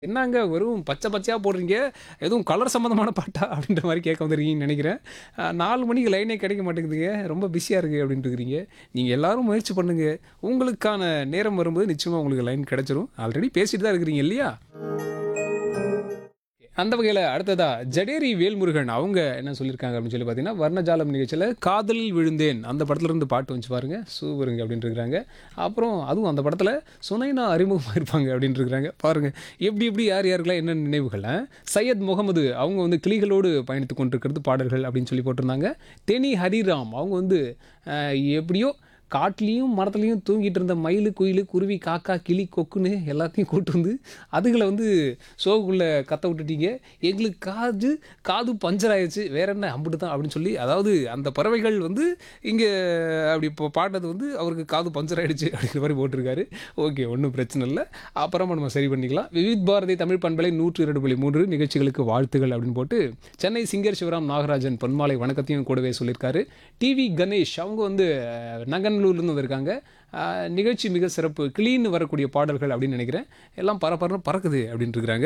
என்னங்க வெறும் பச்சை பச்சையா போடுறீங்க எதுவும் கலர் சம்மந்தமான பாட்டா அப்படின்ற மாதிரி கேட்க வந்துருக்கீங்கன்னு நினைக்கிறேன் அஹ், நாலு மணிக்கு லைனே கிடைக்க மாட்டேங்குதுங்க ரொம்ப பிஸியாக இருக்குது அப்படின்ட்டு இருக்கிறீங்க நீங்கள் எல்லாரும் முயற்சி பண்ணுங்க உங்களுக்கான நேரம் வரும்போது நிச்சயமாக உங்களுக்கு லைன் கிடைச்சிரும் ஆல்ரெடி பேசிட்டு தான் இருக்கிறீங்க இல்லையா அந்த வகையில் அடுத்ததா ஜடேரி வேல்முருகன் அவங்க என்ன சொல்லியிருக்காங்க அப்படின்னு சொல்லி பார்த்தீங்கன்னா வர்ணஜாலம் நிகழ்ச்சியில் காதலில் விழுந்தேன் அந்த படத்துல இருந்து பாட்டு வந்துச்சு பாருங்க சூப்பருங்க அப்படின்ட்டு இருக்கிறாங்க அப்புறம் அதுவும் அந்த படத்தில் சுனைனா அறிமுகமாக இருப்பாங்க அப்படின்ட்டு இருக்கிறாங்க பாருங்க எப்படி எப்படி யார் யாருக்கெல்லாம் என்ன நினைவுகள் ஆ? சையத் முகமது அவங்க வந்து கிளிகளோடு பயணித்து கொண்டிருக்கிறது பாடல்கள் அப்படின்னு சொல்லி போட்டிருந்தாங்க தெனி ஹரிராம் அவங்க வந்து அஹ், எப்படியோ காட்டுலேயும் மரத்துலேயும் தூங்கிட்டு இருந்த மயில் குயில் குருவி காக்கா கிளி கொக்குன்னு எல்லாத்தையும் கூட்டு வந்து அதுகளை வந்து ஷோக்குள்ளே கத்த விட்டுட்டீங்க எங்களுக்கு காது காது பஞ்சர் ஆயிடுச்சு வேற என்ன அம்பிட்டு தான் அப்படின்னு சொல்லி அதாவது அந்த பறவைகள் வந்து இங்கே அப்படி இப்போ பாடினது வந்து அவருக்கு காது பஞ்சர் ஆயிடுச்சு அப்படிங்கிற மாதிரி போட்டிருக்காரு ஓகே ஒன்றும் பிரச்சனை இல்லை அப்புறமா நம்ம சரி பண்ணிக்கலாம் விவித் பாரதி தமிழ் பண்பலை நூற்றி இரண்டு புள்ளி மூன்று நிகழ்ச்சிகளுக்கு வாழ்த்துகள் அப்படின்னு போட்டு சென்னை சிங்கர் சிவராம் நாகராஜன் பொன்மாலை வணக்கத்தையும் கூடவே சொல்லியிருக்காரு டிவி கணேஷ் அவங்க வந்து அஹ், நங்கநல்லூர்லேருந்து வந்திருக்காங்க அஹ், நிகழ்ச்சி மிக சிறப்பு கிளீன்னு வரக்கூடிய பாடல்கள் அப்படின்னு நினைக்கிறேன் எல்லாம் பரபரன்னு பறக்குது அப்படின்ட்டு இருக்கிறாங்க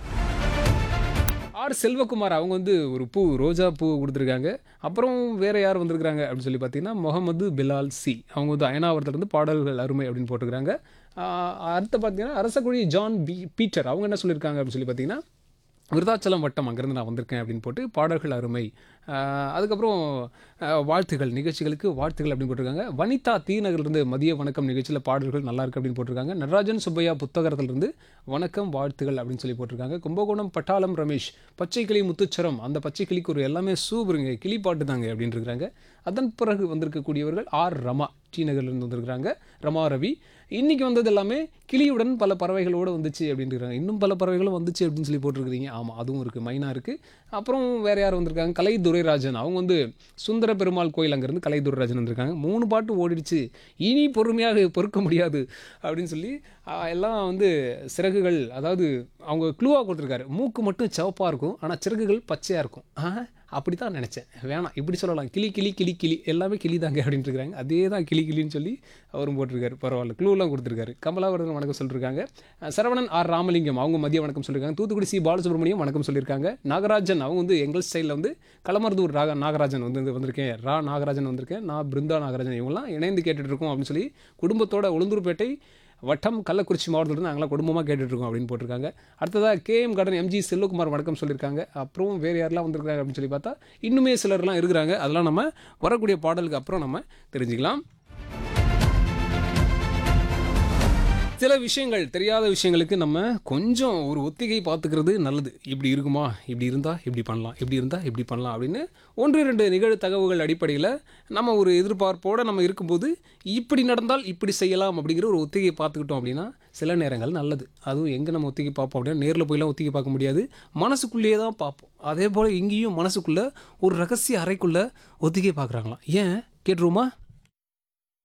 ஆர் செல்வகுமார் அவங்க வந்து ஒரு பூ ரோஜா பூ கொடுத்துருக்காங்க அப்புறம் வேறு யார் வந்திருக்காங்க அப்படின்னு சொல்லி பார்த்தீங்கன்னா முகமது பிலால் சி அவங்க வந்து அயனாவரத்துலேருந்து பாடல்கள் அருமை அப்படின்னு போட்டிருக்காங்க ஆஹ் அடுத்து பார்த்தீங்கன்னா அரசகுழி ஜான் பி பீட்டர் அவங்க என்ன சொல்லியிருக்காங்க அப்படின்னு சொல்லி பார்த்தீங்கன்னா விருதாச்சலம் வட்டம் அங்கேருந்து நான் வந்திருக்கேன் அப்படின்னு போட்டு பாடல்கள் அருமை ஆஹ் அதுக்கப்புறம் ஆஹ் வாழ்த்துகள் நிகழ்ச்சிகளுக்கு வாழ்த்துகள் அப்படின்னு போட்டிருக்காங்க வனிதா தீநகர்லேருந்து மதிய வணக்கம் நிகழ்ச்சியில் பாடல்கள் நல்லா இருக்கு அப்படின்னு போட்டிருக்காங்க நடராஜன் சுப்பையா புத்தகத்திலிருந்து வணக்கம் வாழ்த்துகள் அப்படின்னு சொல்லி போட்டிருக்காங்க கும்பகோணம் பட்டாளம் ரமேஷ் பச்சை கிளி முத்துச்சரம் அந்த பச்சை கிளிக்கு ஒரு எல்லாமே சூப்பருங்க கிளி பாட்டு தாங்க அப்படின்னு இருக்கிறாங்க அதன் பிறகு வந்திருக்கக்கூடியவர்கள் ஆர் ரமா டி நகர்லேருந்து வந்திருக்கிறாங்க ரமா ரவி இன்னைக்கு வந்தது எல்லாமே கிளியுடன் பல பறவைகளோடு வந்துச்சு அப்படின்னு இருக்காங்க இன்னும் பல பறவைகளும் வந்துச்சு அப்படின்னு சொல்லி போட்டிருக்கிறீங்க ஆமாம் அதுவும் இருக்குது மைனா இருக்குது அப்புறம் வேறு யார் வந்திருக்காங்க கலை துரைராஜன் அவங்க வந்து சுந்தர பெருமாள் கோயில் அங்கேருந்து கலை துரைராஜன் வந்திருக்காங்க மூணு பாட்டு ஓடிடுச்சு இனி பொறுமையாக பொறுக்க முடியாது அப்படின்னு சொல்லி ஆஹ், எல்லாம் வந்து சிறகுகள் அதாவது அவங்க க்ளூவாக கொடுத்துருக்காரு மூக்கு மட்டும் சிவப்பாக இருக்கும் ஆனால் சிறகுகள் பச்சையாக இருக்கும் ஆஹ், அப்படி தான் நினச்சேன் வேணாம் இப்படி சொல்லலாம் கிளி கிளி கிளி கிளி எல்லாமே கிளி தாங்க அப்படின்ட்டு இருக்காங்க அதே தான் கிளி கிளின்னு சொல்லி அவரும் போட்டிருக்காரு பரவாயில்ல க்ளூலாம் கொடுத்துருக்காரு கமலாவரதன் வணக்கம் சொல்லியிருக்காங்க அஹ் சரவணன் ஆர் ராமலிங்கம் அவங்க மதிய வணக்கம் சொல்லியிருக்காங்க தூத்துக்குடி சி பாலசுப்ரமணியம் வணக்கம் சொல்லியிருக்காங்க நாகராஜன் அவங்க வந்து எங்கள் ஸ்டைலில் வந்து களமருதூர் ராக நாகராஜன் வந்து வந்து வந்திருக்கேன் ரா நாகராஜன் வந்திருக்கேன் நான் பிருந்தா நாகராஜன் இவங்கெல்லாம் இணைந்து கேட்டுட்டு இருக்கோம் அப்படின்னு சொல்லி குடும்பத்தோட உளுந்தூர்பேட்டை வட்டம் கள்ளக்குறிச்சி மாவட்டத்தில் நாங்களாம் குடும்பமாக கேட்டுட்ருக்கோம் அப்படின்னு போட்டிருக்காங்க அடுத்ததாக கேஎம் கார்டன் எம்ஜி செல்வகுமார் வணக்கம் சொல்லியிருக்காங்க அப்புறம் வேறு யாரெல்லாம் வந்திருக்காங்க அப்படின்னு சொல்லி பார்த்தா இன்னுமே சிலர்லாம் இருக்கிறாங்க அதெல்லாம் நம்ம வரக்கூடிய பாடலுக்கு அப்புறம் நம்ம தெரிஞ்சுக்கலாம் சில விஷயங்கள் தெரியாத விஷயங்களுக்கு நம்ம கொஞ்சம் ஒரு ஒத்திகை பார்த்துக்கிறது நல்லது இப்படி இருக்குமா இப்படி இருந்தால் இப்படி பண்ணலாம் இப்படி இருந்தால் இப்படி பண்ணலாம் அப்படின்னு ஒன்று ரெண்டு நிகழ்தகவுகள் அடிப்படையில் நம்ம ஒரு எதிர்பார்ப்போடு நம்ம இருக்கும்போது இப்படி நடந்தால் இப்படி செய்யலாம் அப்படிங்கிற ஒரு ஒத்திகை பார்த்துக்கிட்டோம் அப்படின்னா சில நேரங்கள் நல்லது அதுவும் எங்கே நம்ம ஒத்திகை பார்ப்போம் அப்படின்னா நேரில் போயெல்லாம் ஒத்திகை பார்க்க முடியாது மனசுக்குள்ளேயே தான் பார்ப்போம் அதே போல் இங்கேயும் மனசுக்குள்ளே ஒரு ரகசிய அறைக்குள்ளே ஒத்திகை பார்க்குறாங்களாம் ஏன் கேட்டுருவோமா